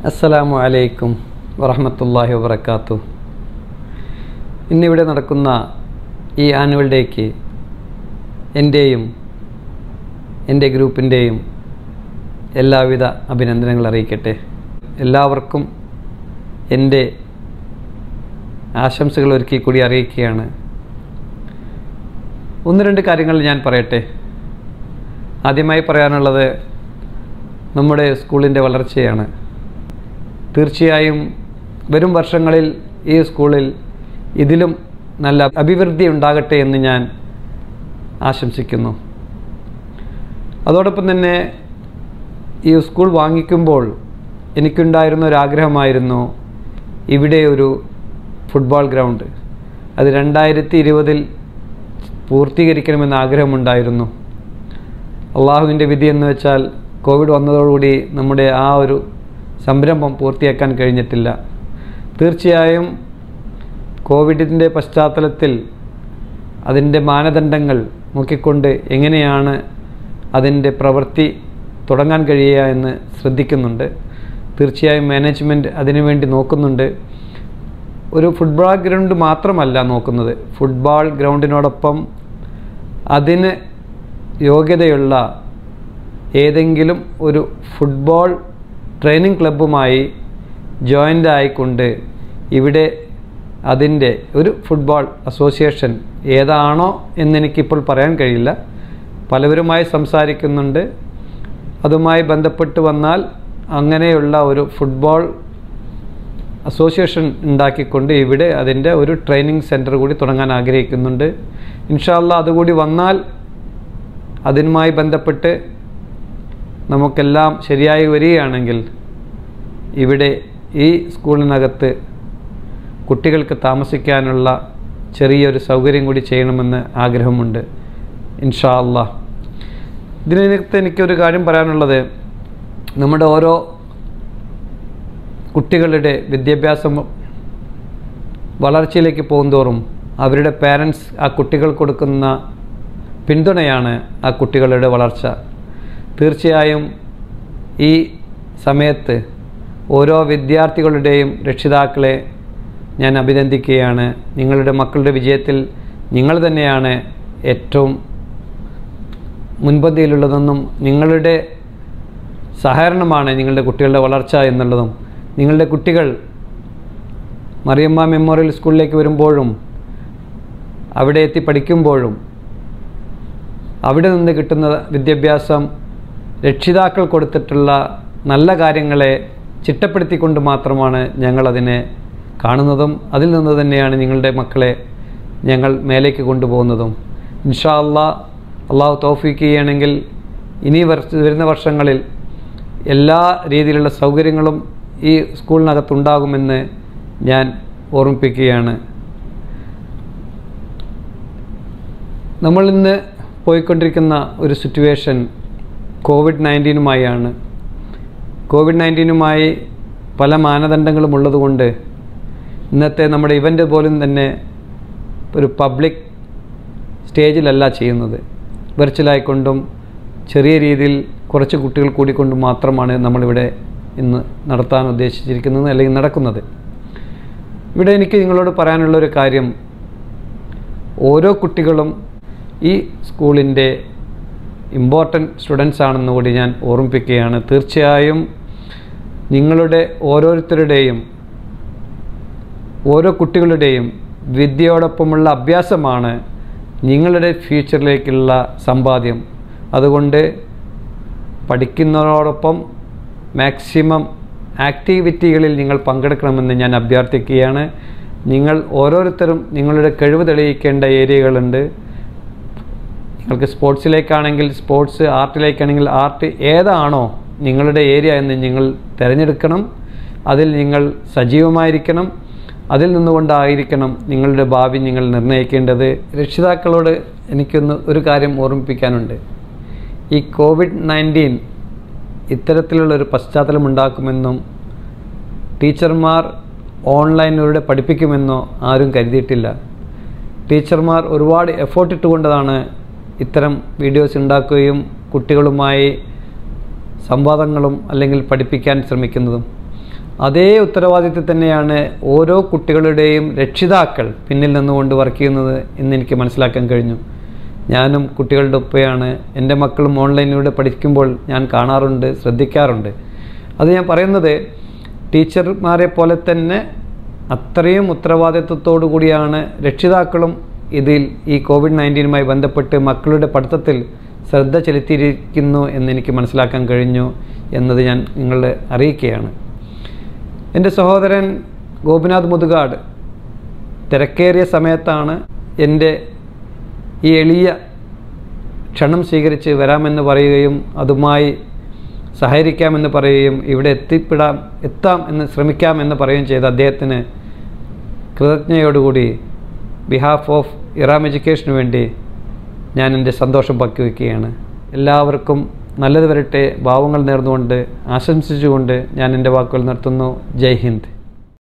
അസ്സലാമു അലൈക്കും വറഹമത്തല്ലാഹി വബർക്കാത്തു ഇന്നിവിടെ നടക്കുന്ന ഈ ആനുവൽ ഡേക്ക് എൻ്റെയും എൻ്റെ ഗ്രൂപ്പിൻ്റെയും എല്ലാവിധ അഭിനന്ദനങ്ങൾ അറിയിക്കട്ടെ എല്ലാവർക്കും എൻ്റെ ആശംസകൾ ഒരിക്കൽ കൂടി അറിയിക്കുകയാണ് ഒന്ന് രണ്ട് കാര്യങ്ങൾ ഞാൻ പറയട്ടെ ആദ്യമായി പറയാനുള്ളത് നമ്മുടെ സ്കൂളിൻ്റെ വളർച്ചയാണ് തീർച്ചയായും വരും വർഷങ്ങളിൽ ഈ സ്കൂളിൽ ഇതിലും നല്ല അഭിവൃദ്ധി ഉണ്ടാകട്ടെ എന്ന് ഞാൻ ആശംസിക്കുന്നു അതോടൊപ്പം തന്നെ ഈ സ്കൂൾ വാങ്ങിക്കുമ്പോൾ എനിക്കുണ്ടായിരുന്ന ഒരു ആഗ്രഹമായിരുന്നു ഇവിടെ ഒരു ഫുട്ബോൾ ഗ്രൗണ്ട് അത് രണ്ടായിരത്തി ഇരുപതിൽ പൂർത്തീകരിക്കണമെന്ന് ആഗ്രഹമുണ്ടായിരുന്നു അള്ളാഹുവിൻ്റെ വിധി എന്ന് വെച്ചാൽ കോവിഡ് വന്നതോടുകൂടി നമ്മുടെ ആ ഒരു സംരംഭം പൂർത്തിയാക്കാൻ കഴിഞ്ഞിട്ടില്ല തീർച്ചയായും കോവിഡിൻ്റെ പശ്ചാത്തലത്തിൽ അതിൻ്റെ മാനദണ്ഡങ്ങൾ നോക്കിക്കൊണ്ട് എങ്ങനെയാണ് അതിൻ്റെ പ്രവൃത്തി തുടങ്ങാൻ കഴിയുക എന്ന് ശ്രദ്ധിക്കുന്നുണ്ട് തീർച്ചയായും മാനേജ്മെൻറ്റ് അതിനുവേണ്ടി നോക്കുന്നുണ്ട് ഒരു ഫുട്ബോൾ ഗ്രൗണ്ട് മാത്രമല്ല നോക്കുന്നത് ഫുട്ബോൾ ഗ്രൗണ്ടിനോടൊപ്പം അതിന് യോഗ്യതയുള്ള ഏതെങ്കിലും ഒരു ഫുട്ബോൾ ട്രെയിനിങ് ക്ലബ്ബുമായി ജോയിൻ്റ് ആയിക്കൊണ്ട് ഇവിടെ അതിൻ്റെ ഒരു ഫുട്ബോൾ അസോസിയേഷൻ ഏതാണോ എന്നെനിക്കിപ്പോൾ പറയാൻ കഴിയില്ല പലവരുമായി സംസാരിക്കുന്നുണ്ട് അതുമായി ബന്ധപ്പെട്ട് വന്നാൽ അങ്ങനെയുള്ള ഒരു ഫുട്ബോൾ അസോസിയേഷൻ ഉണ്ടാക്കിക്കൊണ്ട് ഇവിടെ അതിൻ്റെ ഒരു ട്രെയിനിങ് സെൻറ്റർ കൂടി തുടങ്ങാൻ ആഗ്രഹിക്കുന്നുണ്ട് ഇൻഷാല്ല അതുകൂടി വന്നാൽ അതിനുമായി ബന്ധപ്പെട്ട് നമുക്കെല്ലാം ശരിയായി വരികയാണെങ്കിൽ ഇവിടെ ഈ സ്കൂളിനകത്ത് കുട്ടികൾക്ക് താമസിക്കാനുള്ള ചെറിയൊരു സൗകര്യം കൂടി ചെയ്യണമെന്ന് ആഗ്രഹമുണ്ട് ഇൻഷാ അല്ലാ ഇതിനകത്ത് എനിക്കൊരു കാര്യം പറയാനുള്ളത് നമ്മുടെ ഓരോ കുട്ടികളുടെ വിദ്യാഭ്യാസം വളർച്ചയിലേക്ക് പോകുന്തോറും അവരുടെ പേരൻസ് ആ കുട്ടികൾ കൊടുക്കുന്ന പിന്തുണയാണ് ആ കുട്ടികളുടെ വളർച്ച തീർച്ചയായും ഈ സമയത്ത് ഓരോ വിദ്യാർത്ഥികളുടെയും രക്ഷിതാക്കളെ ഞാൻ അഭിനന്ദിക്കുകയാണ് നിങ്ങളുടെ മക്കളുടെ വിജയത്തിൽ നിങ്ങൾ തന്നെയാണ് ഏറ്റവും മുൻപന്തിയിലുള്ളതെന്നും നിങ്ങളുടെ സഹകരണമാണ് നിങ്ങളുടെ കുട്ടികളുടെ വളർച്ച എന്നുള്ളതും നിങ്ങളുടെ കുട്ടികൾ മറിയമ്മ മെമ്മോറിയൽ സ്കൂളിലേക്ക് വരുമ്പോഴും അവിടെ എത്തി പഠിക്കുമ്പോഴും അവിടെ നിന്ന് കിട്ടുന്ന വിദ്യാഭ്യാസം രക്ഷിതാക്കൾ കൊടുത്തിട്ടുള്ള നല്ല കാര്യങ്ങളെ ചിട്ടപ്പെടുത്തിക്കൊണ്ട് മാത്രമാണ് ഞങ്ങളതിനെ കാണുന്നതും അതിൽ നിന്ന് തന്നെയാണ് നിങ്ങളുടെ മക്കളെ ഞങ്ങൾ മേലേക്ക് കൊണ്ടുപോകുന്നതും ഇൻഷാ അള്ളാ അള്ളാഹു തോഫീക്ക് ചെയ്യുകയാണെങ്കിൽ ഇനി വർഷ വരുന്ന വർഷങ്ങളിൽ എല്ലാ രീതിയിലുള്ള സൗകര്യങ്ങളും ഈ സ്കൂളിനകത്തുണ്ടാകുമെന്ന് ഞാൻ ഓർമ്മിപ്പിക്കുകയാണ് നമ്മൾ ഇന്ന് പോയിക്കൊണ്ടിരിക്കുന്ന ഒരു സിറ്റുവേഷൻ കോവിഡ് നയൻറ്റീനുമായാണ് കോവിഡ് നയൻറ്റീനുമായി പല മാനദണ്ഡങ്ങളും ഉള്ളതുകൊണ്ട് ഇന്നത്തെ നമ്മുടെ ഇവൻ്റ് പോലും തന്നെ ഒരു പബ്ലിക് സ്റ്റേജിലല്ല ചെയ്യുന്നത് വെർച്വലായിക്കൊണ്ടും ചെറിയ രീതിയിൽ കുറച്ച് കുട്ടികൾ കൂടിക്കൊണ്ടും മാത്രമാണ് നമ്മളിവിടെ ഇന്ന് നടത്താൻ ഉദ്ദേശിച്ചിരിക്കുന്നത് അല്ലെങ്കിൽ നടക്കുന്നത് ഇവിടെ എനിക്ക് നിങ്ങളോട് പറയാനുള്ളൊരു കാര്യം ഓരോ കുട്ടികളും ഈ സ്കൂളിൻ്റെ ഇമ്പോർട്ടൻറ്റ് സ്റ്റുഡൻസ് ആണെന്ന് കൂടി ഞാൻ ഓർമ്മിപ്പിക്കുകയാണ് തീർച്ചയായും നിങ്ങളുടെ ഓരോരുത്തരുടെയും ഓരോ കുട്ടികളുടെയും വിദ്യയോടൊപ്പമുള്ള അഭ്യാസമാണ് നിങ്ങളുടെ ഫ്യൂച്ചറിലേക്കുള്ള സമ്പാദ്യം അതുകൊണ്ട് പഠിക്കുന്നതോടൊപ്പം മാക്സിമം ആക്ടിവിറ്റികളിൽ നിങ്ങൾ പങ്കെടുക്കണമെന്ന് ഞാൻ അഭ്യർത്ഥിക്കുകയാണ് നിങ്ങൾ ഓരോരുത്തരും നിങ്ങളുടെ കഴിവ് തെളിയിക്കേണ്ട ഏരിയകളുണ്ട് നിങ്ങൾക്ക് സ്പോർട്സിലേക്കാണെങ്കിൽ സ്പോർട്സ് ആർട്ടിലേക്കാണെങ്കിൽ ആർട്ട് ഏതാണോ നിങ്ങളുടെ ഏരിയ എന്ന് നിങ്ങൾ തിരഞ്ഞെടുക്കണം അതിൽ നിങ്ങൾ സജീവമായിരിക്കണം അതിൽ നിന്നുകൊണ്ടായിരിക്കണം നിങ്ങളുടെ ഭാവി നിങ്ങൾ നിർണ്ണയിക്കേണ്ടത് രക്ഷിതാക്കളോട് എനിക്കൊന്ന് ഒരു കാര്യം ഓർമ്മിപ്പിക്കാനുണ്ട് ഈ കോവിഡ് നയൻറ്റീൻ ഇത്തരത്തിലുള്ളൊരു പശ്ചാത്തലം ഉണ്ടാക്കുമെന്നും ടീച്ചർമാർ ഓൺലൈനിലൂടെ പഠിപ്പിക്കുമെന്നോ ആരും കരുതിയിട്ടില്ല ടീച്ചർമാർ ഒരുപാട് എഫേർട്ട് ഇട്ടുകൊണ്ടതാണ് ഇത്തരം വീഡിയോസ് ഉണ്ടാക്കുകയും കുട്ടികളുമായി സംവാദങ്ങളും അല്ലെങ്കിൽ പഠിപ്പിക്കാൻ ശ്രമിക്കുന്നതും അതേ ഉത്തരവാദിത്വം തന്നെയാണ് ഓരോ കുട്ടികളുടെയും രക്ഷിതാക്കൾ പിന്നിൽ നിന്നുകൊണ്ട് വർക്ക് ചെയ്യുന്നത് എന്ന് എനിക്ക് മനസ്സിലാക്കാൻ കഴിഞ്ഞു ഞാനും കുട്ടികളുടെ ഒപ്പയാണ് എൻ്റെ മക്കളും ഓൺലൈനിലൂടെ പഠിക്കുമ്പോൾ ഞാൻ കാണാറുണ്ട് ശ്രദ്ധിക്കാറുണ്ട് അത് ഞാൻ പറയുന്നത് ടീച്ചർമാരെ പോലെ തന്നെ അത്രയും ഉത്തരവാദിത്വത്തോടു കൂടിയാണ് രക്ഷിതാക്കളും ഇതിൽ ഈ കോവിഡ് നയൻറ്റീനുമായി ബന്ധപ്പെട്ട് മക്കളുടെ പഠിത്തത്തിൽ ശ്രദ്ധ ചെലുത്തിയിരിക്കുന്നു എന്നെനിക്ക് മനസ്സിലാക്കാൻ കഴിഞ്ഞു എന്നത് ഞാൻ നിങ്ങളെ അറിയിക്കുകയാണ് എൻ്റെ സഹോദരൻ ഗോപിനാഥ് മുതുകാട് തിരക്കേറിയ സമയത്താണ് എൻ്റെ ഈ എളിയ ക്ഷണം സ്വീകരിച്ച് വരാമെന്ന് പറയുകയും അതുമായി സഹകരിക്കാമെന്ന് പറയുകയും ഇവിടെ എത്തിപ്പെടാം എത്താം എന്ന് ശ്രമിക്കാം എന്ന് പറയുകയും ചെയ്ത അദ്ദേഹത്തിന് കൃതജ്ഞയോടുകൂടി ബിഹാഫ് ഓഫ് ഇറാം എഡ്യൂക്കേഷന് വേണ്ടി ഞാൻ എൻ്റെ സന്തോഷം പങ്കുവയ്ക്കുകയാണ് എല്ലാവർക്കും നല്ലത് വരട്ടെ ഭാവങ്ങൾ നേർന്നുകൊണ്ട് ആശംസിച്ചുകൊണ്ട് ഞാൻ എൻ്റെ വാക്കുകൾ നിർത്തുന്നു ജയ് ഹിന്ദ്